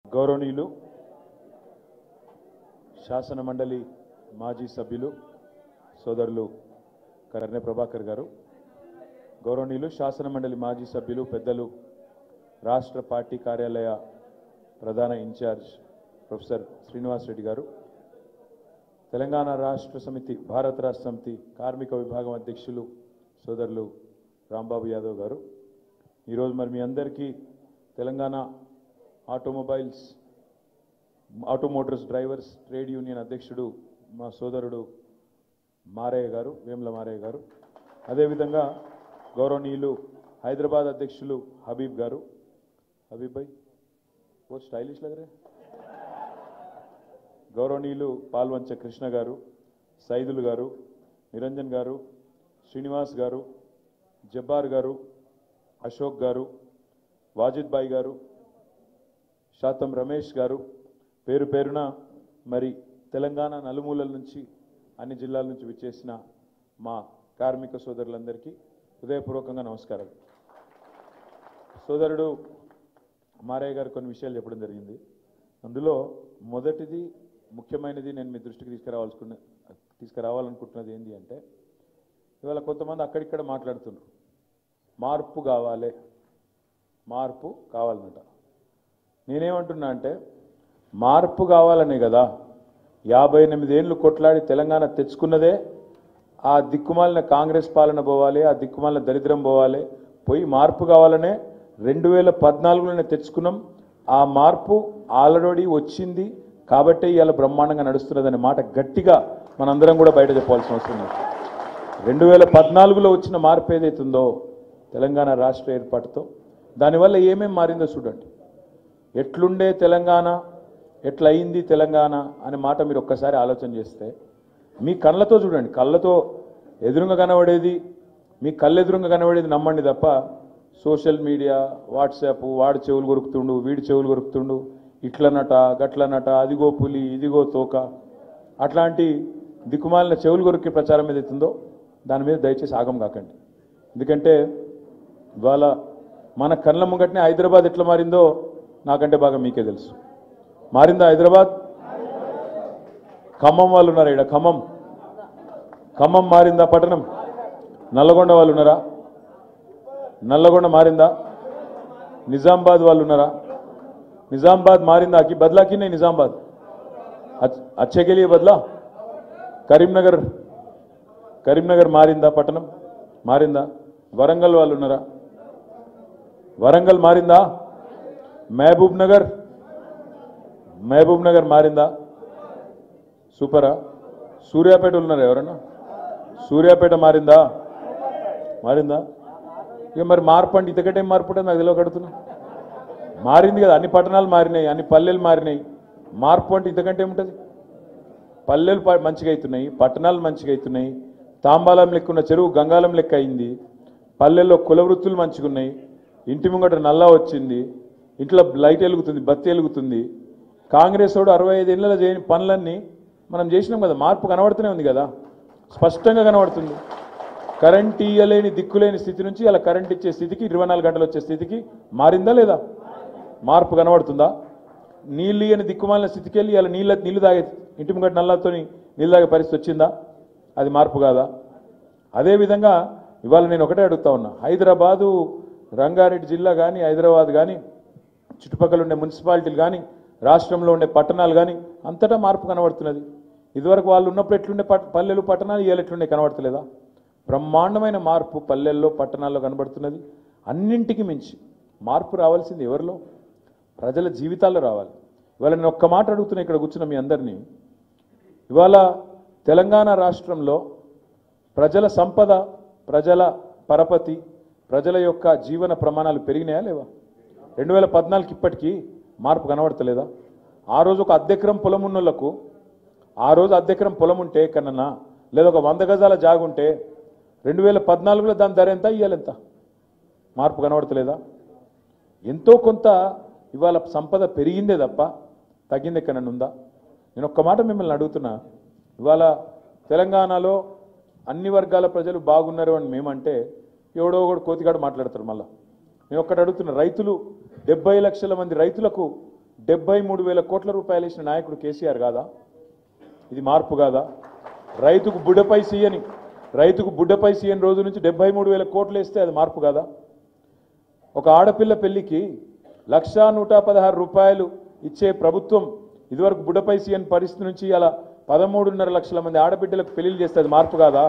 గౌరవనీయులు శాసన మండలి మాజీ సభ్యులు సోదరులు కరణ్య ప్రభాకర్ గారు గౌరవనీయులు శాసన మండలి మాజీ సభ్యులు పెద్దలు రాష్ట్ర పార్టీ కార్యాలయ ప్రధాన ఇన్ఛార్జ్ ప్రొఫెసర్ శ్రీనివాస్ రెడ్డి గారు తెలంగాణ రాష్ట్ర సమితి భారత రాష్ట్ర సమితి కార్మిక విభాగం అధ్యక్షులు సోదరులు రాంబాబు యాదవ్ గారు ఈరోజు మరి మీ అందరికీ Telangana automobiles automotors drivers trade union అధ్యక్షుడు మా సోదరుడు మారయ్య గారు వేముల మారయ్య గారు అదేవిధంగా గౌరవనీయులు హైదరాబాద్ అధ్యక్షులు హబీబ్ గారు హబీబ్ భాయ్ ఓ స్టైలిష్ లగరే గౌరవనీయులు పాల్వంచ కృష్ణ గారు సైదులు గారు నిరంజన్ గారు శ్రీనివాస్ గారు జబ్బార్ గారు అశోక్ గారు వాజిద్ బాయ్ గారు శాతం రమేష్ గారు పేరు పేరున మరి తెలంగాణ నలుమూలల నుంచి అన్ని జిల్లాల నుంచి విచ్చేసిన మా కార్మిక సోదరులందరికీ హృదయపూర్వకంగా నమస్కారాలు సోదరుడు మారయ్య గారు కొన్ని విషయాలు చెప్పడం జరిగింది అందులో మొదటిది ముఖ్యమైనది నేను మీ దృష్టికి తీసుకురావాల్సుకున్న తీసుకురావాలనుకుంటున్నది ఏంటి అంటే ఇవాళ కొంతమంది అక్కడిక్కడ మాట్లాడుతున్నారు మార్పు కావాలి మార్పు కావాలన్నట నేనేమంటున్నా అంటే మార్పు కావాలనే కదా యాభై ఎనిమిదేళ్ళు కొట్లాడి తెలంగాణ తెచ్చుకున్నదే ఆ దిక్కుమాలిన కాంగ్రెస్ పాలన పోవాలి ఆ దిక్కుమాలిన దరిద్రం పోవాలి పోయి మార్పు కావాలనే రెండు వేల పద్నాలుగులోనే తెచ్చుకున్నాం ఆ మార్పు ఆల్రెడీ వచ్చింది కాబట్టే ఇవాళ బ్రహ్మాండంగా నడుస్తున్నదనే మాట గట్టిగా మనందరం కూడా బయట చెప్పాల్సిన అవసరం ఉంది రెండు వేల పద్నాలుగులో వచ్చిన మార్పు ఏదైతుందో తెలంగాణ రాష్ట్ర ఏర్పాటుతో దానివల్ల ఏమేం మారిందో చూడండి ఎట్లుండే తెలంగాణ ఎట్లయింది తెలంగాణ అనే మాట మీరు ఒక్కసారి ఆలోచన చేస్తే మీ కళ్ళతో చూడండి కళ్ళతో ఎదురుగా కనబడేది మీ కళ్ళెదురుగా కనబడేది నమ్మండి తప్ప సోషల్ మీడియా వాట్సాప్ వాడి చెవులు కొరుకుతుండు వీడి చెవులు కొరుకుతుండు ఇట్లనట గట్లనట అదిగో పులి ఇదిగో తోక అట్లాంటి దిక్కుమాలిన చెవులు కొరికి ప్రచారం ఏదైతుందో దాని మీద దయచేసి ఆగం కాకండి ఎందుకంటే ఇవాళ మన కళ్ళ ముంగట్నే హైదరాబాద్ ఎట్లా మారిందో నాకంటే బాగా మీకే తెలుసు మారిందా హైదరాబాద్ ఖమ్మం వాళ్ళు ఉన్నారా ఇక్కడ ఖమ్మం ఖమ్మం మారిందా పట్టణం నల్లగొండ వాళ్ళు ఉన్నారా నల్లగొండ మారిందా నిజామాబాద్ వాళ్ళు ఉన్నారా నిజామాబాద్ మారిందా కి బदला की नहीं निजामाबाद अच- अच्छे के लिए बदला కరీంనగర్ కరీంనగర్ మారిందా పట్టణం మారిందా వరంగల్ వాళ్ళు ఉన్నారా వరంగల్ మారిందా మహబూబ్ నగర్ మహబూబ్ నగర్ మారిందా సూపరా సూర్యాపేట ఉన్నారు ఎవరన్నా సూర్యాపేట మారిందా మారిందా ఇక మరి మార్పు అంటే ఇంతకంటే ఏం మార్పు ఉంటుంది నాకు తెలియక అడుగుతున్నా మారింది కదా అన్ని పట్టణాలు మారినాయి అన్ని పల్లెలు మారినాయి మార్పు అంటే ఇంతకంటే ఏముంటుంది పల్లెలు ప- మంచిగా అవుతున్నాయి పట్టణాలు మంచిగా అవుతున్నాయి తాంబాలం లెక్క ఉన్న చెరువు గంగాలం లెక్క అయింది పల్లెల్లో కుల వృత్తులు మంచిగా ఉన్నాయి ఇంటి ముంగట నల్లా వచ్చింది ఇంట్లో లైట్ వెలుగుతుంది బత్తి వెలుగుతుంది కాంగ్రెస్ వాడు అరవై ఐదు ఏళ్ళలో చేయని పనులన్నీ మనం చేసినాం కదా మార్పు కనబడుతూనే ఉంది కదా స్పష్టంగా కనబడుతుంది కరెంట్ ఇయ్యలేని దిక్కులేని స్థితి నుంచి అలా కరెంట్ ఇచ్చే స్థితికి ఇరవై నాలుగు గంటలు వచ్చే స్థితికి మారిందా లేదా మార్పు కనబడుతుందా నీళ్ళు ఇయ్యని దిక్కుమాలిన స్థితికి వెళ్ళి ఇలా నీళ్ళ నీళ్లు తాగే ఇంటి ముంగట నల్లతో నీళ్ళు తాగే పరిస్థితి వచ్చిందా అది మార్పు కాదా అదేవిధంగా ఇవాళ నేను ఒకటే అడుగుతా ఉన్నా హైదరాబాదు రంగారెడ్డి జిల్లా కానీ హైదరాబాద్ కానీ చుట్టుపక్కల ఉండే మున్సిపాలిటీలు కానీ రాష్ట్రంలో ఉండే పట్టణాలు కానీ అంతటా మార్పు కనబడుతున్నది ఇదివరకు వాళ్ళు ఉన్నప్పుడు ఎట్లుండే పట్- పల్లెలు పట్టణాలు ఇవాళ ఎట్లుండే కనబడతలేదా బ్రహ్మాండమైన మార్పు పల్లెల్లో పట్టణాల్లో కనబడుతున్నది అన్నింటికి మించి మార్పు రావాల్సింది ఎవరిలో ప్రజల జీవితాల్లో రావాలి ఇవాళ నేను ఒక్క మాట అడుగుతున్నా ఇక్కడ కూర్చున్న మీ అందరినీ ఇవాళ తెలంగాణ రాష్ట్రంలో ప్రజల సంపద ప్రజల పరపతి ప్రజల యొక్క జీవన ప్రమాణాలు పెరిగినాయా లేవా రెండు వేల పద్నాలుగు ఇప్పటికీ మార్పు కనబడతలేదా ఆ రోజు ఒక అద్దెకరం పొలం ఉన్నోళ్లకు ఆ రోజు అద్దెకరం పొలం ఉంటే కన్నా లేదా ఒక వంద గజాల జాగుంటే రెండు వేల పద్నాలుగులో దాని ధర ఎంత ఇయ్యాలి ఎంత మార్పు కనబడతలేదా ఎంతో కొంత ఇవాళ సంపద పెరిగిందే తప్ప తగ్గింది ఎక్కడన్నా ఉందా నేను ఒక్క మాట మిమ్మల్ని అడుగుతున్నా ఇవాళ తెలంగాణలో అన్ని వర్గాల ప్రజలు బాగున్నారు అని మేమంటే ఎవడో ఒకడు కోతిగాడు మాట్లాడతారు మళ్ళా నేను ఒక్కటి అడుగుతున్నా రైతులు డెబ్బై లక్షల మంది రైతులకు డెబ్బై మూడు వేల కోట్ల రూపాయలు ఇచ్చిన నాయకుడు కేసీఆర్ కాదా ఇది మార్పు కాదా రైతుకు బుడ్డపై సీయని రైతుకు బుడ్డపై సీయని రోజు నుంచి డెబ్బై మూడు వేల కోట్లు వేస్తే అది మార్పు కాదా ఒక ఆడపిల్ల పెళ్లికి లక్షా నూట పదహారు రూపాయలు ఇచ్చే ప్రభుత్వం ఇదివరకు బుడ్డపై సీఎన్ పరిస్థితి నుంచి అలా పదమూడున్నర లక్షల మంది ఆడబిడ్డలకు పెళ్లిళ్ళు చేస్తే అది మార్పు కాదా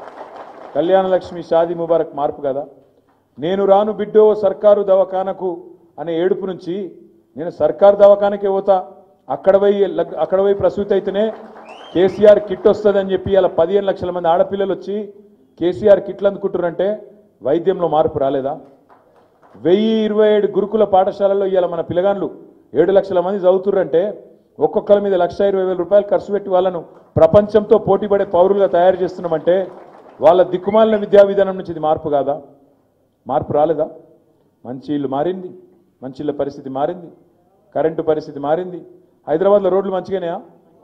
కళ్యాణ లక్ష్మి షాదీ ముబారక్ మార్పు కదా నేను రాను బిడ్డో సర్కారు దవాఖానకు అనే ఏడుపు నుంచి నేను సర్కారు దవాఖానకే పోతా అక్కడ పోయి లగ్- అక్కడ పోయి ప్రసూతి అయితేనే కేసీఆర్ కిట్ వస్తుందని చెప్పి అలా పదిహేను లక్షల మంది ఆడపిల్లలు వచ్చి కేసీఆర్ కిట్లు అందుకుంటారంటే వైద్యంలో మార్పు రాలేదా వెయ్యి ఇరవై ఏడు గురుకుల పాఠశాలల్లో ఇవాళ మన పిల్లగాన్లు ఏడు లక్షల మంది చదువుతుర్రంటే ఒక్కొక్కరి మీద లక్ష ఇరవై వేల రూపాయలు ఖర్చు పెట్టి వాళ్ళను ప్రపంచంతో పోటీపడే పౌరులుగా తయారు చేస్తున్నామంటే వాళ్ళ దిక్కుమాలిన విద్యా విధానం నుంచి ఇది మార్పు కాదా మార్పు రాలేదా మంచి ఇల్లు మారింది మంచి ఇళ్ళ పరిస్థితి మారింది కరెంటు పరిస్థితి మారింది హైదరాబాద్లో రోడ్లు మంచిగానేయా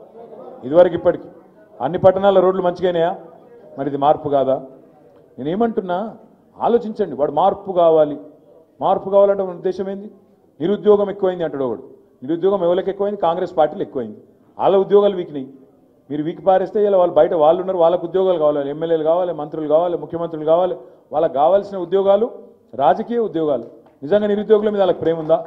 ఇదివరకు ఇప్పటికి అన్ని పట్టణాల్లో రోడ్లు మంచిగానేయా మరి ఇది మార్పు కాదా నేనేమంటున్నా ఆలోచించండి వాడు మార్పు కావాలి మార్పు కావాలంటే మన ఉద్దేశం ఏంది నిరుద్యోగం ఎక్కువైంది అంటాడు ఒకడు నిరుద్యోగం ఎవరికి ఎక్కువైంది కాంగ్రెస్ పార్టీలు ఎక్కువైంది వాళ్ళ ఉద్యోగాలు వీకినాయి మీరు వీకి పారేస్తే ఇలా వాళ్ళు బయట వాళ్ళు ఉన్నారు వాళ్ళకు ఉద్యోగాలు కావాలి ఎమ్మెల్యేలు కావాలి మంత్రులు కావాలి ముఖ్యమంత్రులు కావాలి వాళ్ళకి కావాల్సిన ఉద్యోగాలు రాజకీయ ఉద్యోగాలు నిజంగా నిరుద్యోగుల మీద వాళ్ళకి ప్రేమ ఉందా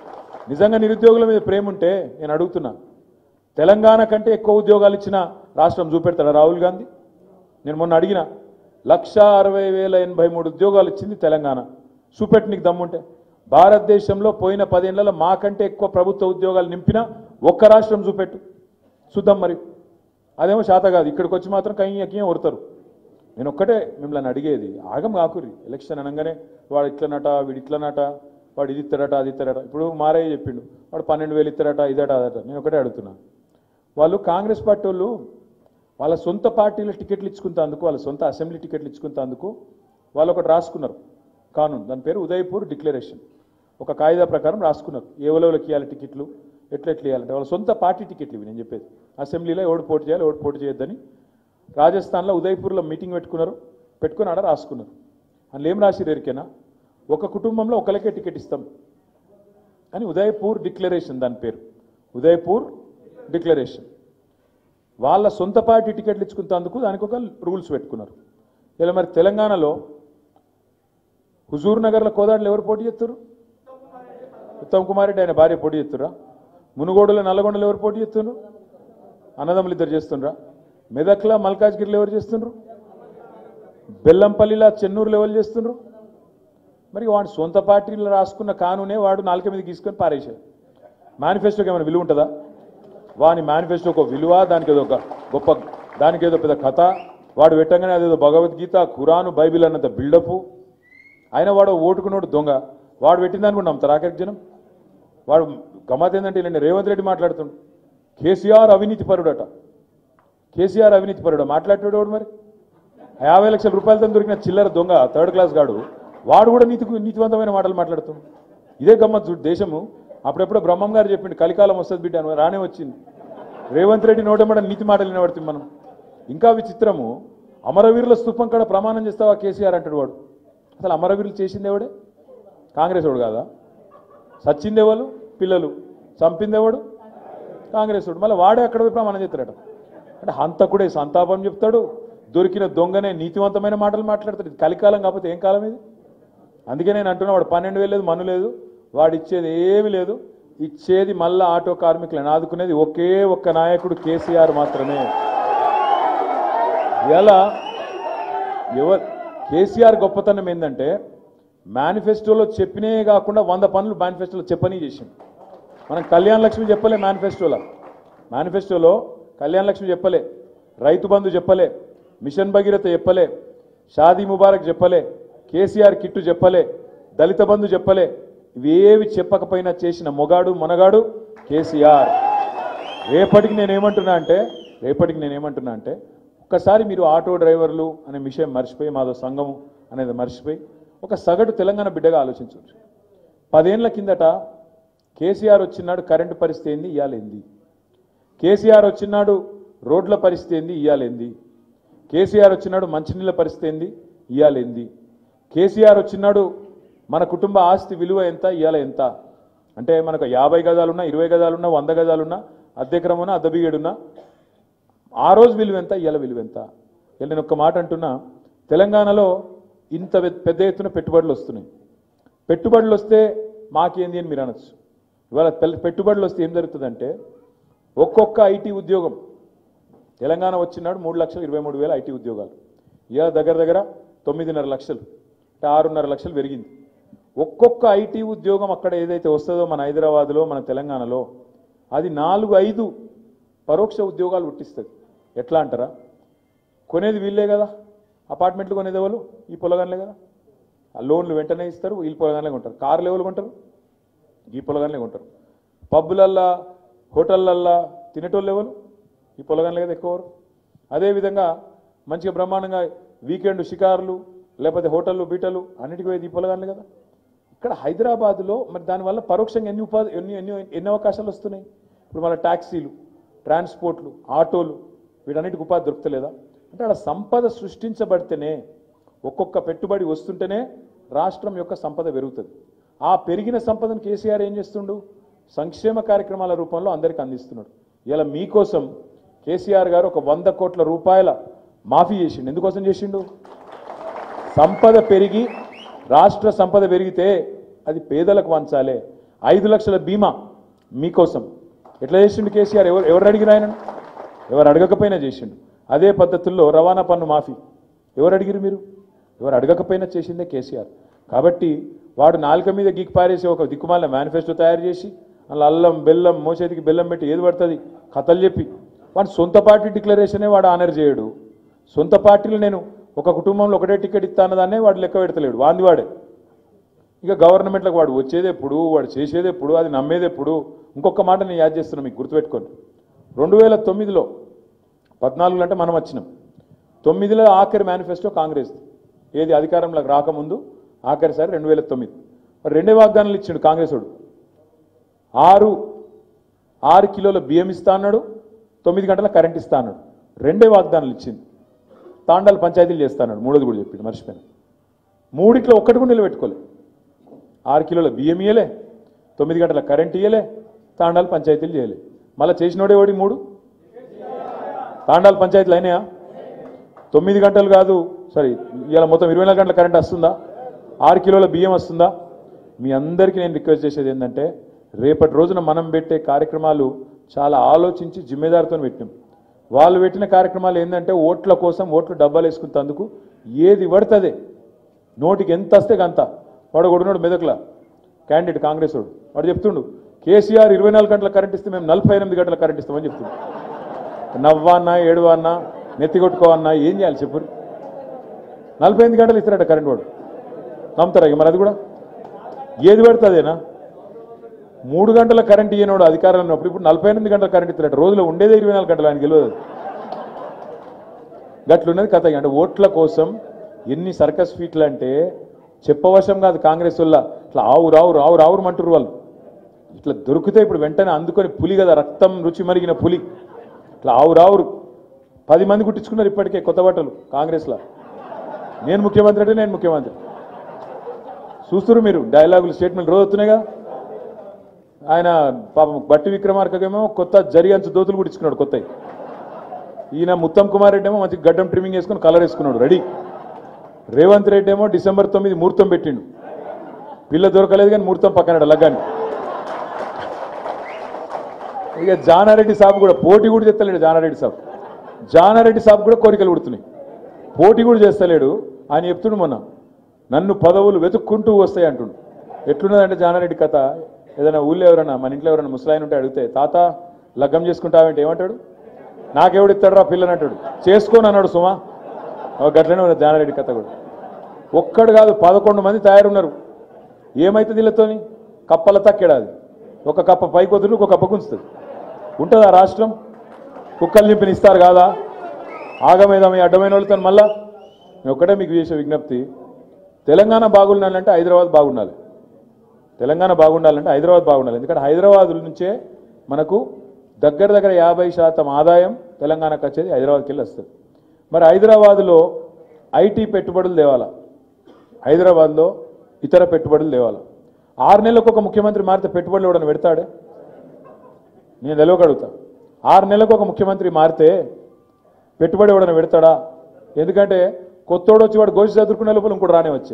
నిజంగా నిరుద్యోగుల మీద ప్రేమ ఉంటే నేను అడుగుతున్నా తెలంగాణ కంటే ఎక్కువ ఉద్యోగాలు ఇచ్చిన రాష్ట్రం చూపెడతాడా రాహుల్ గాంధీ నేను మొన్న అడిగిన లక్ష అరవై వేల ఎనభై మూడు ఉద్యోగాలు ఇచ్చింది తెలంగాణ చూపెట్టి నీకు దమ్ముంటే భారతదేశంలో పోయిన పదేళ్లలో మాకంటే ఎక్కువ ప్రభుత్వ ఉద్యోగాలు నింపిన ఒక్క రాష్ట్రం చూపెట్టు చూద్దాం మరి అదేమో శాత కాదు ఇక్కడికి వచ్చి మాత్రం కయ్యకయ్యం కొడతారు నేను ఒక్కటే మిమ్మల్ని అడిగేది ఆగం కాకురి ఎలక్షన్ అనగానే వాడు ఇట్లనట వీడు ఇట్లనట వాడు ఇది ఇస్తాడట అది ఇస్తాడట ఇప్పుడు మారయ్య చెప్పిండు వాడు పన్నెండు వేలు ఇస్తాడట ఇదట అదట నేను ఒకటే అడుగుతున్నా వాళ్ళు కాంగ్రెస్ పార్టీ వాళ్ళు వాళ్ళ సొంత పార్టీల టికెట్లు ఇచ్చుకుంటేందుకు వాళ్ళ సొంత అసెంబ్లీ టికెట్లు ఇచ్చుకుంటేందుకు వాళ్ళు ఒకటి రాసుకున్నారు కానూన్ దాని పేరు ఉదయపూర్ డిక్లరేషన్ ఒక కాయిదా ప్రకారం రాసుకున్నారు ఎవరెవరికి ఇవ్వాలి టికెట్లు ఎట్లా ఎట్లా ఇవ్వాలంటే వాళ్ళ సొంత పార్టీ టికెట్లు ఇవి నేను చెప్పేది అసెంబ్లీలో ఎవడు పోటీ చేయాలి ఎవడు పోటీ చేయొద్దని రాజస్థాన్లో ఉదయపూర్లో మీటింగ్ పెట్టుకున్నారు పెట్టుకుని ఆడ రాసుకున్నారు అందులో ఏం రాసిరు ఎరికేనా ఒక కుటుంబంలో ఒకరికే టికెట్ ఇస్తాం అని ఉదయపూర్ డిక్లరేషన్ దాని పేరు ఉదయపూర్ డిక్లరేషన్ వాళ్ళ సొంత పార్టీ టికెట్లు ఇచ్చుకున్నందుకు దానికి ఒక రూల్స్ పెట్టుకున్నారు ఇలా మరి తెలంగాణలో హుజూర్ నగర్లో కోదాడులు ఎవరు పోటీ చేస్తారు ఉత్తమ్ కుమార్ రెడ్డి ఆయన భార్య పోటీ చేస్తురా మునుగోడులో నల్లగొండలో ఎవరు పోటీ చేస్తున్నారు అన్నదమ్ములు ఇద్దరు చేస్తుండ్రా మెదక్లా మల్కాజ్గిరిలో ఎవరు చేస్తుండ్రు బెల్లంపల్లిలా చెన్నూరులో ఎవరు చేస్తుండ్రు మరి వాడు సొంత పార్టీలో రాసుకున్న కానూనే వాడు నాలుక మీద గీసుకొని పారేశాడు మేనిఫెస్టోకి ఏమైనా విలువ ఉంటుందా వాని మేనిఫెస్టో ఒక విలువ దానికి ఏదో ఒక గొప్ప దానికి ఏదో పెద్ద కథ వాడు పెట్టగానే అదేదో భగవద్గీత ఖురాను బైబిల్ అన్నంత బిల్డప్ ఆయన వాడు ఓటుకున్నోడు దొంగ వాడు పెట్టిన దాన్ని కూడా నమ్ముతారు ఆఖరికి జనం వాడు గమ్మత్ ఏంటంటే ఇలాంటి రేవంత్ రెడ్డి మాట్లాడుతుండు కేసీఆర్ అవినీతి పరుడట కేసీఆర్ అవినీతి పరుడు మాట్లాడేటోడు వాడు మరి యాభై లక్షల రూపాయలతో దొరికిన చిల్లర దొంగ థర్డ్ క్లాస్ గాడు వాడు కూడా నీతి నీతివంతమైన మాటలు మాట్లాడుతాడు ఇదే గమ్మత్ చూడు దేశము అప్పుడెప్పుడు బ్రహ్మం గారు చెప్పిండు కలికాలం వస్తుంది బిడ్డ అని రానే వచ్చింది రేవంత్ రెడ్డి నోటమ్మడ నీతి మాటలు వినబడుతుంది మనం ఇంకా విచిత్రము అమరవీరుల స్తూపం కాడ ప్రమాణం చేస్తావా కేసీఆర్ అంటాడు వాడు అసలు అమరవీరులు చేసింది ఎవడే కాంగ్రెస్ వాడు కాదా సచ్చిందేవాళ్ళు పిల్లలు చంపిందేవాడు కాంగ్రెస్ వాడు మళ్ళీ వాడే అక్కడ పోయి ప్రమాణం చేస్తాడట అంటే హంతకుడే సంతాపం చెప్తాడు దొరికిన దొంగనే నీతివంతమైన మాటలు మాట్లాడతాడు ఇది కలికాలం కాకపోతే ఏం కాలం ఇది అందుకే నేను అంటున్నా వాడు పన్నెండు వేలు లేదు మన్ను లేదు వాడు ఇచ్చేది ఏమీ లేదు ఇచ్చేది మళ్ళా ఆటో కార్మికులను ఆదుకునేది ఒకే ఒక్క నాయకుడు కేసీఆర్ మాత్రమే ఎలా ఎవరు కేసీఆర్ గొప్పతనం ఏంటంటే మేనిఫెస్టోలో చెప్పినే కాకుండా వంద పనులు మేనిఫెస్టోలో చెప్పని చేసింది మనం కళ్యాణ లక్ష్మి చెప్పలే మేనిఫెస్టోలో మేనిఫెస్టోలో కళ్యాణ లక్ష్మి చెప్పలే రైతు బంధు చెప్పలే మిషన్ భగీరథ చెప్పలే షాదీ ముబారక్ చెప్పలే కేసీఆర్ కిట్టు చెప్పలే దళిత బంధు చెప్పలే ఇవేవి చెప్పకపోయినా చేసిన మొగాడు మనగాడు కేసీఆర్ రేపటికి నేనేమంటున్నా అంటే రేపటికి నేనేమంటున్నా అంటే ఒక్కసారి మీరు ఆటో డ్రైవర్లు అనే విషయం మర్చిపోయి మాదో సంఘం అనేది మర్చిపోయి ఒక సగటు తెలంగాణ బిడ్డగా ఆలోచించవచ్చు పదేళ్ల కిందట కేసీఆర్ వచ్చినాడు కరెంటు పరిస్థితి ఏంది ఇయ్యాలేంది కేసీఆర్ వచ్చినాడు రోడ్ల పరిస్థితి ఏంది ఇయ్యాలేంది కేసీఆర్ వచ్చినాడు మంచినీళ్ళ పరిస్థితి ఏంది ఇయ్యాలేంది కేసీఆర్ వచ్చినాడు మన కుటుంబ ఆస్తి విలువ ఎంత ఇయ్యాల ఎంత అంటే మనకు యాభై గదాలున్నా ఇరవై గదాలున్నా వంద గదాలున్నా అద్దెక్రమన్నా అద్దబిగేడున్నా ఆ రోజు విలువ ఎంత ఇవాళ విలువ ఎంత ఇవాళ నేను ఒక్క మాట అంటున్నా తెలంగాణలో ఇంత పె- పెద్ద ఎత్తున పెట్టుబడులు వస్తున్నాయి పెట్టుబడులు వస్తే మాకేంది అని మీరు అనొచ్చు ఇవాళ పెల్- పెట్టుబడులు వస్తే ఏం జరుగుతుందంటే ఒక్కొక్క ఐటీ ఉద్యోగం తెలంగాణ వచ్చినాడు మూడు లక్షల ఇరవై మూడు వేల ఐటీ ఉద్యోగాలు ఇవాళ దగ్గర దగ్గర తొమ్మిదిన్నర లక్షలు అంటే ఆరున్నర లక్షలు పెరిగింది ఒక్కొక్క ఐటీ ఉద్యోగం అక్కడ ఏదైతే వస్తుందో మన హైదరాబాద్లో మన తెలంగాణలో అది నాలుగు ఐదు పరోక్ష ఉద్యోగాలు పుట్టిస్తుంది ఎట్లా అంటారా కొనేది వీళ్ళే కదా అపార్ట్మెంట్లు కొనేది ఎవరు ఈ పొలగాన్లే కదా ఆ లోన్లు వెంటనే ఇస్తారు వీళ్ళు పొలగాన్లే కొంటారు కార్లు ఎవరు కొంటారు ఈ పొలగాన్లే కొంటారు పబ్బులల్లా హోటళ్ళల్లా తినేటోళ్ళు ఎవరు ఈ పొలగాన్లే కదా ఎక్కువ అదేవిధంగా మంచిగా బ్రహ్మాండంగా వీకెండ్ షికారులు లేకపోతే హోటళ్ళు బీటలు అన్నిటికీ పోయేది ఈ పొలగాన్లే కదా ఇక్కడ హైదరాబాద్లో మరి దానివల్ల పరోక్షంగా ఎన్ని ఉపాధి ఎన్ని ఎన్ని ఎన్ని అవకాశాలు వస్తున్నాయి ఇప్పుడు మన ట్యాక్సీలు ట్రాన్స్పోర్ట్లు ఆటోలు వీటన్నిటికి ఉపాధి దొరుకుతలేదా అంటే అక్కడ సంపద సృష్టించబడితేనే ఒక్కొక్క పెట్టుబడి వస్తుంటేనే రాష్ట్రం యొక్క సంపద పెరుగుతుంది ఆ పెరిగిన సంపదను కేసీఆర్ ఏం చేస్తుండు సంక్షేమ కార్యక్రమాల రూపంలో అందరికీ అందిస్తున్నాడు ఇలా మీకోసం కేసీఆర్ గారు ఒక వంద కోట్ల రూపాయల మాఫీ చేసిండు ఎందుకోసం చేసిండు సంపద పెరిగి రాష్ట్ర సంపద పెరిగితే అది పేదలకు వంచాలే ఐదు లక్షల బీమా మీకోసం ఎట్లా చేసిండు కేసీఆర్ ఎవరు ఎవరు అడిగిన ఆయన ఎవరు అడగకపోయినా చేసిండు అదే పద్ధతుల్లో రవాణా పన్ను మాఫీ ఎవరు అడిగిరు మీరు ఎవరు అడగకపోయినా చేసిందే కేసీఆర్ కాబట్టి వాడు నాలుక మీద గీక్ పారేసి ఒక దిక్కుమాల మేనిఫెస్టో తయారు చేసి అలా అల్లం బెల్లం మోచేతికి బెల్లం పెట్టి ఏది పడుతుంది కథలు చెప్పి వాడు సొంత పార్టీ డిక్లరేషనే వాడు ఆనర్ చేయడు సొంత పార్టీలు నేను ఒక కుటుంబంలో ఒకటే టికెట్ ఇస్తానదాన్నే వాడు లెక్క పెడతలేడు వాంది వాడే ఇక గవర్నమెంట్లకు వాడు వచ్చేది ఎప్పుడు వాడు చేసేది ఎప్పుడు అది నమ్మేది ఎప్పుడు ఇంకొక మాట నేను యాద్ చేస్తున్నా మీకు గుర్తుపెట్టుకోండి రెండు వేల తొమ్మిదిలో పద్నాలుగులో అంటే మనం వచ్చినాం తొమ్మిదిలో ఆఖరి మేనిఫెస్టో కాంగ్రెస్ ఏది అధికారంలోకి రాకముందు ఆఖరిసారి రెండు వేల తొమ్మిది మరి రెండే వాగ్దానాలు ఇచ్చిండు కాంగ్రెస్ వాడు ఆరు ఆరు కిలోల బియ్యం ఇస్తా అన్నాడు తొమ్మిది గంటల కరెంట్ ఇస్తా అన్నాడు రెండే వాగ్దానాలు ఇచ్చింది తాండాలు పంచాయతీలు చేస్తా అన్నాడు మూడోది కూడా చెప్పిండు మర్చిపోయాను మూడిట్లో ఒక్కటి కూడా నిలబెట్టుకోలే ఆరు కిలోల బియ్యం ఇయ్యలే తొమ్మిది గంటల కరెంట్ ఇయ్యలే తాండాలు పంచాయతీలు చేయలే మళ్ళీ చేసినోడే ఓడి మూడు తాండాలు పంచాయతీలు అయినాయా తొమ్మిది గంటలు కాదు సారీ ఇవాళ మొత్తం ఇరవై నాలుగు గంటల కరెంట్ వస్తుందా ఆరు కిలోల బియ్యం వస్తుందా మీ అందరికీ నేను రిక్వెస్ట్ చేసేది ఏంటంటే రేపటి రోజున మనం పెట్టే కార్యక్రమాలు చాలా ఆలోచించి జిమ్మేదారితో పెట్టినాం వాళ్ళు పెట్టిన కార్యక్రమాలు ఏంటంటే ఓట్ల కోసం ఓట్లు డబ్బాలు వేసుకున్నందుకు ఏది పడుతుంది నోటికి ఎంత వస్తే గంత వాడు కొడున్నాడు మెదక్ల క్యాండిడేట్ కాంగ్రెస్ వాడు వాడు చెప్తుండు కేసీఆర్ ఇరవై నాలుగు గంటల కరెంట్ ఇస్తే మేము నలభై ఎనిమిది గంటల కరెంట్ ఇస్తామని చెప్తుండు నవ్వన్నా ఏడువన్నా నెత్తి కొట్టుకోవన్నా ఏం చేయాలి చెప్పు నలభై ఎనిమిది గంటలు ఇస్తారట కరెంట్ వాడు నమ్ముతారా ఇక మరి అది కూడా ఏది పెడుతుందేనా మూడు గంటల కరెంట్ ఇయ్యనోడు అధికారంలో ఉన్నప్పుడు ఇప్పుడు నలభై ఎనిమిది గంటల కరెంట్ ఇస్తారట రోజులో ఉండేదే ఇరవై నాలుగు గంటలు ఆయన గెలవదు గట్లున్నది కథ అంటే ఓట్ల కోసం ఎన్ని సర్కస్ ఫీట్లు అంటే చెప్పవశం కాదు కాంగ్రెస్ వల్ల ఇట్లా ఆవు రావు రావు రావు అంటారు వాళ్ళు ఇట్లా దొరికితే ఇప్పుడు వెంటనే అందుకొని పులి కదా రక్తం రుచి మరిగిన పులి ఇట్లా ఆవు రావురు పది మంది కుట్టించుకున్నారు ఇప్పటికే కొత్త బట్టలు కాంగ్రెస్లో నేను ముఖ్యమంత్రి అంటే నేను ముఖ్యమంత్రి చూస్తున్నారు మీరు డైలాగులు స్టేట్మెంట్ రోజు వస్తున్నాయిగా ఆయన పాపం బట్టి విక్రమార్కకేమో కొత్త జరి అంచు దోతులు కుట్టించుకున్నాడు కొత్తవి ఈయన ముత్తమ్ కుమార్ రెడ్డి ఏమో మంచి గడ్డం ట్రిమ్మింగ్ వేసుకొని కలర్ వేసుకున్నాడు రెడీ రేవంత్ రెడ్డి ఏమో డిసెంబర్ తొమ్మిది ముహూర్తం పెట్టిండు పిల్ల దొరకలేదు కానీ ముహూర్తం పక్కన లగ్గాన్ని ఇక జానారెడ్డి సాబ్ కూడా పోటీ కూడా చేస్తలేడు జానారెడ్డి సాబ్ జానారెడ్డి సాబ్ కూడా కోరికలు పుడుతున్నాయి పోటీ కూడా చేస్తలేడు ఆయన చెప్తుండు మొన్న నన్ను పదవులు వెతుక్కుంటూ వస్తాయి అంటుండు ఎట్లున్నదంటే జానారెడ్డి కథ ఏదైనా ఊళ్ళో ఎవరైనా మన ఇంట్లో ఎవరైనా ముసలాయన ఉంటే అడిగితే తాత లగ్గం చేసుకుంటావంటే ఏమంటాడు నాకెవడిస్తాడు రా పిల్లని అంటాడు చేసుకోని అన్నాడు సుమా ఓ గట్లనే ఉన్నది జానారెడ్డి కథ కూడా ఒక్కడు కాదు పదకొండు మంది తయారున్నారు ఏమైతుంది వీళ్ళతోని కప్పల తక్కేడాది ఒక కప్ప పైకి వదులు ఒక కప్ప గుంచుతుంది ఉంటుందా రాష్ట్రం కుక్కలు నింపిన ఇస్తారు కాదా ఆగమేదా మీ అడ్డమైన వాళ్ళతో మళ్ళా నేను ఒక్కటే మీకు చేసే విజ్ఞప్తి తెలంగాణ బాగుండాలంటే హైదరాబాద్ బాగుండాలి తెలంగాణ బాగుండాలంటే హైదరాబాద్ బాగుండాలి ఎందుకంటే హైదరాబాద్ నుంచే మనకు దగ్గర దగ్గర యాభై శాతం ఆదాయం తెలంగాణకు వచ్చేది హైదరాబాద్కి వెళ్ళి వస్తుంది మరి హైదరాబాద్లో ఐటీ పెట్టుబడులు తేవాలా హైదరాబాద్లో ఇతర పెట్టుబడులు తేవాలా ఆరు నెలలకు ఒక ముఖ్యమంత్రి మారితే పెట్టుబడులు ఎవడని పెడతాడే నేను తెలియకడుగుతా ఆరు నెలలకు ఒక ముఖ్యమంత్రి మారితే పెట్టుబడి ఎవడని పెడతాడా ఎందుకంటే కొత్తోడు వచ్చి వాడు గోసి చదువుకునే లోపల ఇంకోటి రానే వచ్చే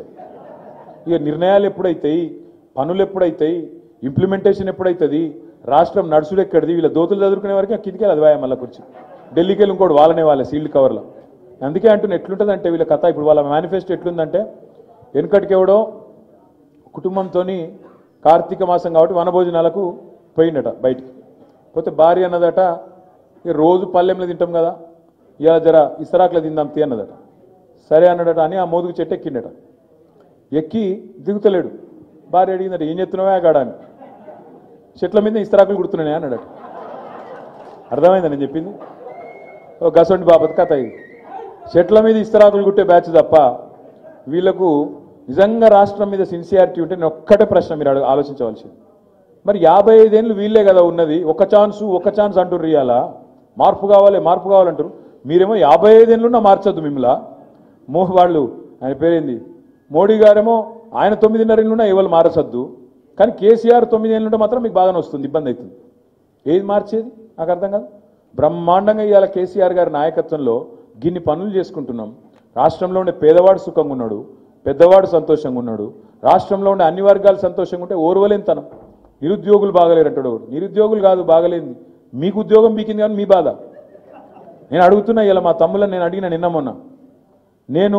ఇక నిర్ణయాలు ఎప్పుడైతాయి పనులు ఎప్పుడైతాయి ఇంప్లిమెంటేషన్ ఎప్పుడైతుంది రాష్ట్రం నడుచుడు ఎక్కడిది వీళ్ళ దోతులు చదువుకునే వరకు కిందికి అది వాయ మళ్ళీ కూర్చి ఢిల్లీకి వెళ్ళి ఇంకోటి వాళ్ళనే వాళ్ళ సీల్డ్ కవర్లో అందుకే అంటున్నా ఎట్లుంటుందంటే వీళ్ళ కథ ఇప్పుడు వాళ్ళ మేనిఫెస్టో ఎట్లుందంటే వెనుకటికెవడో కుటుంబంతో కార్తీక మాసం కాబట్టి వనభోజనాలకు పోయిండట బయటికి పోతే భార్య అన్నదట ఇక రోజు పల్లెంలో తింటాం కదా ఇలా జర ఇసరాకులో తిందాం తీ అన్నదట సరే అన్నాడట అని ఆ మోదుగు చెట్టు ఎక్కిండట ఎక్కి దిగుతలేడు భార్య అడిగిందట ఏం చెప్తున్నావా గాడా అని చెట్ల మీద ఇస్తరాకులు కుడుతున్నానే అన్నాడట అర్థమైందా నేను చెప్పింది ఓ గసండి బాపత్ కథ ఇది చెట్ల మీద ఇస్తరాకులు కుట్టే బ్యాచ్ తప్ప వీళ్ళకు నిజంగా రాష్ట్రం మీద సిన్సియారిటీ ఉంటే నేను ఒక్కటే ప్రశ్న మీరు అడగ- ఆలోచించవలసింది మరి యాభై ఐదేళ్ళు వీళ్ళే కదా ఉన్నది ఒక ఛాన్సు ఒక ఛాన్స్ అంటారు ఇవాళ మార్పు కావాలి మార్పు కావాలంటారు మీరేమో యాభై ఐదేళ్ళున్నా మార్చొద్దు మిమ్మల్ని మోహ్ వాళ్ళు ఆయన పేరేంది మోడీ గారేమో ఆయన తొమ్మిదిన్నరేళ్ళున్నా ఎవరు మారసద్దు కానీ కేసీఆర్ తొమ్మిదేళ్ళుంటే మాత్రం మీకు బాగానే వస్తుంది ఇబ్బంది అవుతుంది ఏది మార్చేది నాకు అర్థం కాదు బ్రహ్మాండంగా ఇవాళ కేసీఆర్ గారి నాయకత్వంలో గిన్ని పనులు చేసుకుంటున్నాం రాష్ట్రంలో ఉండే పేదవాడు సుఖంగా ఉన్నాడు పెద్దవాడు సంతోషంగా ఉన్నాడు రాష్ట్రంలో ఉండే అన్ని వర్గాలు సంతోషంగా ఉంటే ఓర్వలేనితనం నిరుద్యోగులు బాగలేరు అంటాడు ఒకడు. నిరుద్యోగులు కాదు బాగలేంది మీకు ఉద్యోగం బీకింది కానీ మీ బాధ నేను అడుగుతున్నా ఇలా మా తమ్ముళ్ళని నేను అడిగిన నిన్న మొన్న నేను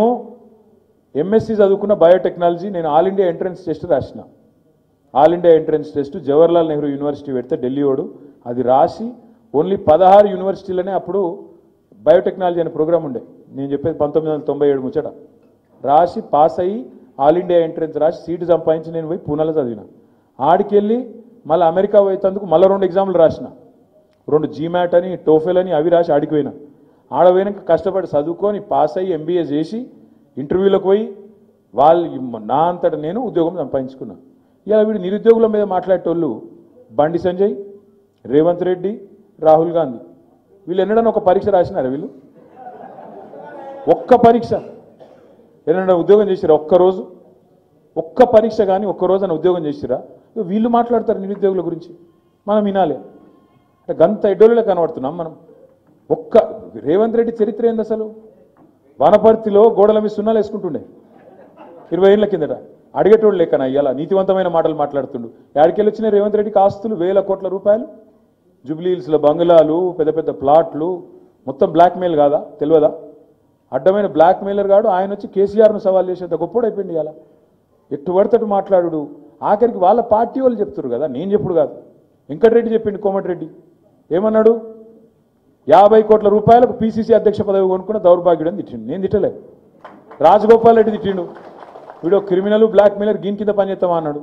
ఎంఎస్సి చదువుకున్న బయోటెక్నాలజీ నేను ఆల్ ఇండియా ఎంట్రన్స్ టెస్ట్ రాసిన all India entrance test Jawaharlal Nehru university పెడితే ఢిల్లీ వాడు అది రాసి ఓన్లీ పదహారు యూనివర్సిటీలనే అప్పుడు బయోటెక్నాలజీ అనే ప్రోగ్రామ్ ఉండే నేను చెప్పేది పంతొమ్మిది వందల తొంభై ఏడు ముచ్చట రాసి పాస్ అయ్యి ఆల్ ఇండియా ఎంట్రన్స్ రాసి సీటు సంపాదించి నేను పోయి పూనాలో చదివిన ఆడికెళ్ళి మళ్ళీ అమెరికా పోయేందుకు మళ్ళీ రెండు ఎగ్జామ్లు రాసిన రెండు జీమాట్ అని టోఫెల్ అని అవి రాసి ఆడికి పోయినా ఆడ పోయినాక కష్టపడి చదువుకొని పాస్ అయ్యి ఎంబీఏ చేసి ఇంటర్వ్యూలకు పోయి వాళ్ళు నా అంతటా నేను ఉద్యోగం సంపాదించుకున్నా ఇలా వీడు నిరుద్యోగుల మీద మాట్లాడేటోళ్ళు బండి సంజయ్ రేవంత్ రెడ్డి రాహుల్ గాంధీ వీళ్ళు ఎన్నడన్నా ఒక పరీక్ష రాసినారా వీళ్ళు ఒక్క పరీక్ష ఎన్నడన్నా ఉద్యోగం చేసిరా ఒక్కరోజు ఒక్క పరీక్ష కానీ ఒక్క రోజు అని ఉద్యోగం చేసిరా వీళ్ళు మాట్లాడతారు నిరుద్యోగుల గురించి మనం వినాలి అంటే గంత ఎడ్డోళ్ళే కనబడుతున్నాం మనం ఒక్క రేవంత్ రెడ్డి చరిత్ర ఏంది అసలు వనపర్తిలో గోడల మీద సున్నాలు వేసుకుంటుండే ఇరవై ఏళ్ళ కిందట అడిగేటోళ్ళు లేకన ఇవాళ నీతివంతమైన మాటలు మాట్లాడుతుండు యాడికెళ్ళి వచ్చిన రేవంత్ రెడ్డికి ఆస్తులు వేల కోట్ల రూపాయలు జూబ్లీ హిల్స్లో బంగ్లాలు పెద్ద పెద్ద ప్లాట్లు మొత్తం బ్లాక్ మెయిల్ కాదా తెలియదా అడ్డమైన బ్లాక్ మెయిలర్ గాడు ఆయన వచ్చి కేసీఆర్ను సవాల్ చేసేంత గొప్పడు అయిపోయింది ఇవాళ ఎట్టు పడతట్టు మాట్లాడు ఆఖరికి వాళ్ళ పార్టీ వాళ్ళు చెప్తారు కదా నేను చెప్పుడు కాదు వెంకటరెడ్డి చెప్పిండు కోమటిరెడ్డి ఏమన్నాడు యాభై కోట్ల రూపాయలకు పీసీసీ అధ్యక్ష పదవి కొనుక్కున్న దౌర్భాగ్యుడు అని తిట్టిండు నేను తిట్టలే రాజగోపాల్ రెడ్డి తిట్టిండు వీడు క్రిమినల్ బ్లాక్ మెయిలర్ గీన్ కింద పనిచేస్తామా అన్నాడు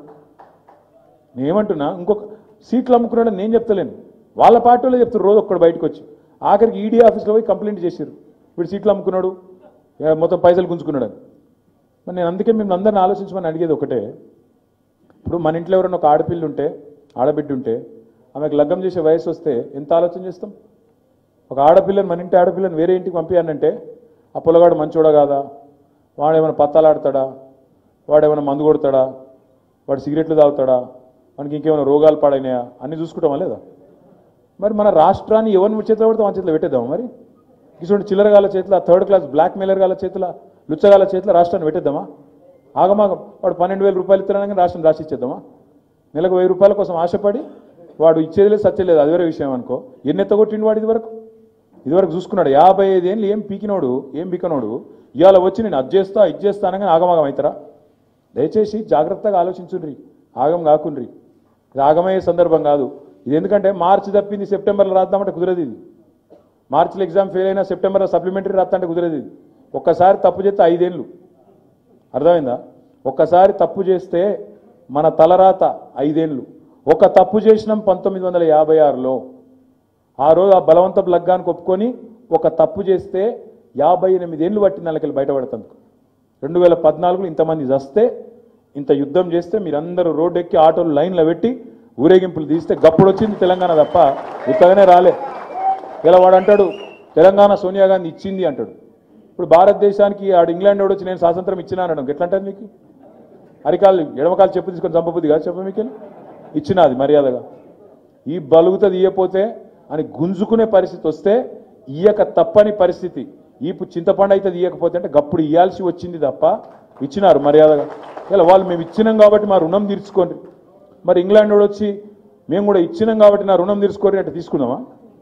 నేను ఏమంటున్నా ఇంకొక సీట్లు అమ్ముకున్నాడని నేను చెప్తలేను వాళ్ళ పార్టీలో చెప్తారు రోజు ఒక్కడు బయటకు వచ్చి ఆఖరికి ఈడీ ఆఫీస్లో పోయి కంప్లైంట్ చేశారు వీడు సీట్లు అమ్ముకున్నాడు ఏ, మొత్తం పైసలు గుంజుకున్నాడు అని మరి నేను అందుకే మిమ్మల్ని అందరిని ఆలోచించమని అడిగేది ఒకటే ఇప్పుడు మన ఇంట్లో ఎవరైనా ఒక ఆడపిల్ల ఉంటే ఆడబిడ్డ ఉంటే ఆమెకు లగ్గం చేసే వయసు వస్తే ఎంత ఆలోచన చేస్తాం ఒక ఆడపిల్లని మన ఇంటి ఆడపిల్లని వేరే ఇంటికి పంపించానంటే ఆ పొలగాడు మంచోడా కాదా వాడు ఏమైనా పత్తాలాడతాడా వాడు ఏమైనా మందు కొడతాడా వాడు సిగరెట్లు తాగుతాడా మనకి ఇంకేమైనా రోగాలు పాడైనాయా అన్ని చూసుకుంటామా లేదా మరి మన రాష్ట్రాన్ని ఎవరిని చేతిలో పడితే మన చేతిలో పెట్టేద్దాం మరి ఇటువంటి చిల్లరగాల చేతిలో థర్డ్ క్లాస్ బ్లాక్ మెయిలర్ గాల చేతిలో లుచ్చగాల చేతిలో రాష్ట్రాన్ని పెట్టేద్దామా ఆగమాగం వాడు పన్నెండు వేల రూపాయలు ఇస్తున్నానని రాష్ట్రం రాసి ఇచ్చేద్దామా నెలకు వెయ్యి రూపాయల కోసం ఆశపడి వాడు ఇచ్చేది లేదు సత్యలేదు అది వేరే విషయం అనుకో ఎన్ని ఎత్తగొట్టిండు వాడు ఇదివరకు ఇదివరకు చూసుకున్నాడు యాభై ఐదు ఏళ్ళు ఏం పీకినోడు ఏం పీకనోడు ఇవాళ వచ్చి నేను అది చేస్తా ఇది చేస్తా అనగానే ఆగమాగం అవుతారా దయచేసి జాగ్రత్తగా ఆలోచించుండ్రి ఆగం కాకుండ్రి ఇది ఆగమయ్యే సందర్భం కాదు ఇది ఎందుకంటే మార్చి తప్పింది సెప్టెంబర్లో రాద్దామంటే కుదరదు ఇది మార్చిలో ఎగ్జామ్ ఫెయిల్ అయినా సెప్టెంబర్లో సప్లిమెంటరీ రాద్దామంటే కుదరదు ఇది ఒక్కసారి తప్పు చేస్తే ఐదేళ్ళు అర్థమైందా ఒక్కసారి తప్పు చేస్తే మన తలరాత ఐదేళ్ళు ఒక తప్పు చేసినాం పంతొమ్మిది వందల యాభై ఆరులో ఆ రోజు ఆ బలవంతపు లగ్గానికి ఒప్పుకొని ఒక తప్పు చేస్తే యాభై ఎనిమిదేళ్ళు పట్టింది నెలకెళ్ళి బయటపడతానికి రెండు వేల పద్నాలుగులో ఇంతమంది చస్తే ఇంత యుద్ధం చేస్తే మీరందరూ రోడ్డు ఎక్కి ఆటోలు లైన్లో పెట్టి ఊరేగింపులు తీస్తే గప్పుడు వచ్చింది తెలంగాణ తప్ప ఉత్తగానే రాలే ఇలా వాడు అంటాడు తెలంగాణ సోనియా గాంధీ ఇచ్చింది అంటాడు ఇప్పుడు భారతదేశానికి ఆడు ఇంగ్లాండ్ వాడు వచ్చి నేను స్వాతంత్రం ఇచ్చినా అనడం ఎట్లా అంటారు మీకు అరికాలు ఎడమకాలు చెప్పు తీసుకొని చంపబుద్ది కాదు చెప్ప మీకు ఇచ్చిన అది మర్యాదగా ఈ బలుగుతుంది ఇయ్యపోతే అని గుంజుకునే పరిస్థితి వస్తే ఇయ్యక తప్పని పరిస్థితి ఈపు చింతపండు అయితే ఇయ్యకపోతే అంటే గప్పుడు ఇయ్యాల్సి వచ్చింది తప్ప ఇచ్చినారు మర్యాదగా ఇలా వాళ్ళు మేము ఇచ్చినాం కాబట్టి మా రుణం తీర్చుకోండి మరి ఇంగ్లాండ్ వాడు వచ్చి మేము కూడా ఇచ్చినాం కాబట్టి నా రుణం తీర్చుకోరి అంటే తీసుకుందామా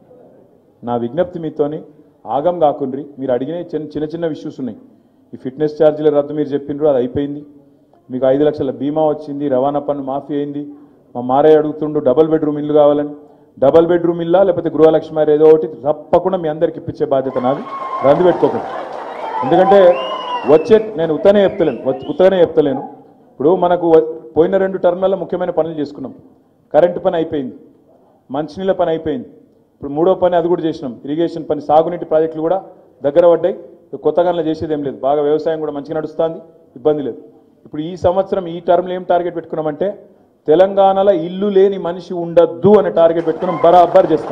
నా విజ్ఞప్తి మీతోని ఆగం కాకుండ్రి మీరు అడిగిన చిన్న చిన్న చిన్న ఇష్యూస్ ఉన్నాయి ఈ ఫిట్నెస్ ఛార్జీల రద్దు మీరు చెప్పిండ్రు అది అయిపోయింది మీకు ఐదు లక్షల బీమా వచ్చింది రవాణా పన్ను మాఫీ అయింది మా మారే అడుగుతుండు డబుల్ బెడ్రూమ్ ఇల్లు కావాలని డబుల్ బెడ్రూమ్ ఇల్లా లేకపోతే గృహలక్ష్మి ఏదో ఒకటి తప్పకుండా మీ అందరికి ఇప్పించే బాధ్యత నాది రంది పెట్టుకోకండి ఎందుకంటే వచ్చే నేను ఉత్తనే చెప్తలేను వచ్చ- ఉత్తనే చెప్తలేను ఇప్పుడు మనకు వ- పోయిన రెండు టర్మ్లలో ముఖ్యమైన పనులు చేసుకున్నాం కరెంటు పని అయిపోయింది మంచినీళ్ళ పని అయిపోయింది ఇప్పుడు మూడో పని అది కూడా చేసినాం ఇరిగేషన్ పని సాగునీటి ప్రాజెక్టులు కూడా దగ్గర పడ్డాయి ఇక కొత్తగా చేసేది ఏం లేదు బాగా వ్యవసాయం కూడా మంచిగా నడుస్తుంది ఇబ్బంది లేదు ఇప్పుడు ఈ సంవత్సరం ఈ టర్మ్లో ఏం టార్గెట్ పెట్టుకున్నామంటే తెలంగాణలో ఇల్లు లేని మనిషి ఉండద్దు అనే టార్గెట్ పెట్టుకున్నాం బరాబర్ చేస్తాం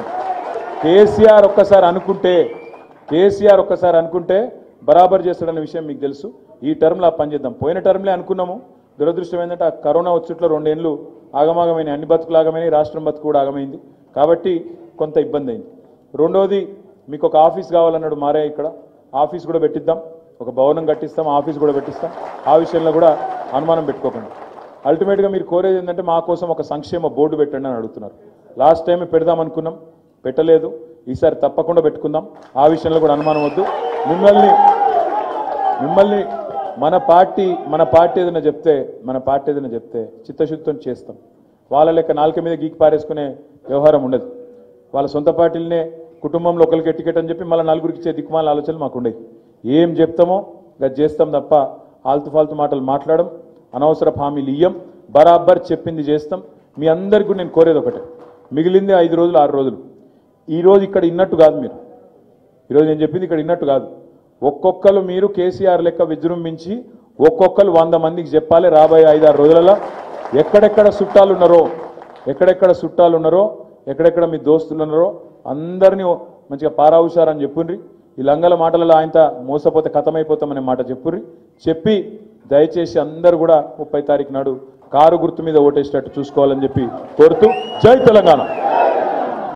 కేసీఆర్ ఒక్కసారి అనుకుంటే కేసీఆర్ ఒక్కసారి అనుకుంటే బరాబర్ చేస్తాడన్న విషయం మీకు తెలుసు ఈ టర్మ్లో ఆ పని చేద్దాం పోయిన టర్మ్లే అనుకున్నాము దురదృష్టం ఏంటంటే ఆ కరోనా వచ్చుట్లో రెండేళ్ళు ఆగమాగమైన అన్ని బతుకులు ఆగమైనాయి రాష్ట్రం బతుకు కూడా ఆగమైంది కాబట్టి కొంత ఇబ్బంది అయింది రెండోది మీకు ఒక ఆఫీస్ కావాలన్నాడు మారే ఇక్కడ ఆఫీస్ కూడా పెట్టిద్దాం ఒక భవనం కట్టిస్తాం ఆఫీస్ కూడా పెట్టిస్తాం ఆ విషయంలో కూడా అనుమానం పెట్టుకోకండి అల్టిమేట్గా మీరు కోరేది ఏంటంటే మా కోసం ఒక సంక్షేమ బోర్డు పెట్టండి అని అడుగుతున్నారు లాస్ట్ టైం పెడదాం అనుకున్నాం పెట్టలేదు ఈసారి తప్పకుండా పెట్టుకుందాం ఆ విషయంలో కూడా అనుమానం వద్దు మిమ్మల్ని మిమ్మల్ని మన పార్టీ మన పార్టీ ఏదైనా చెప్తే మన పార్టీ ఏదైనా చెప్తే చిత్తశుద్ధితో చేస్తాం వాళ్ళ లెక్క నాలుక మీద గీకి పారేసుకునే వ్యవహారం ఉండదు వాళ్ళ సొంత పార్టీలనే కుటుంబంలో ఒకరికి టికెట్ అని చెప్పి మళ్ళీ నలుగురికి ఇచ్చే దిక్కుమాల ఆలోచనలు మాకు ఉండేవి ఏం చెప్తామో అది చేస్తాం తప్ప ఆల్తు ఫాల్తు మాటలు మాట్లాడడం అనవసర హామీలు ఇయ్యం బరాబర్ చెప్పింది చేస్తాం మీ అందరికీ నేను కోరేది ఒకటే మిగిలింది ఐదు రోజులు ఆరు రోజులు ఈ రోజు ఇక్కడ ఇన్నట్టు కాదు మీరు ఈరోజు నేను చెప్పింది ఇక్కడ ఇన్నట్టు కాదు ఒక్కొక్కరు మీరు కేసీఆర్ లెక్క విజృంభించి ఒక్కొక్కరు వంద మందికి చెప్పాలి రాబోయే ఐదారు రోజులలో ఎక్కడెక్కడ చుట్టాలు ఉన్నారో ఎక్కడెక్కడ చుట్టాలు ఉన్నారో ఎక్కడెక్కడ మీ దోస్తులు ఉన్నారో అందరినీ మంచిగా పారావుషారని చెప్పుండ్రి ఈ లంగల మాటలలో ఆయనతో మోసపోతే కథమైపోతామనే మాట చెప్పుర్రి చెప్పి దయచేసి అందరూ కూడా ముప్పై తారీఖు నాడు కారు గుర్తు మీద ఓటేసేటట్టు చూసుకోవాలని చెప్పి కోరుతూ జై తెలంగాణ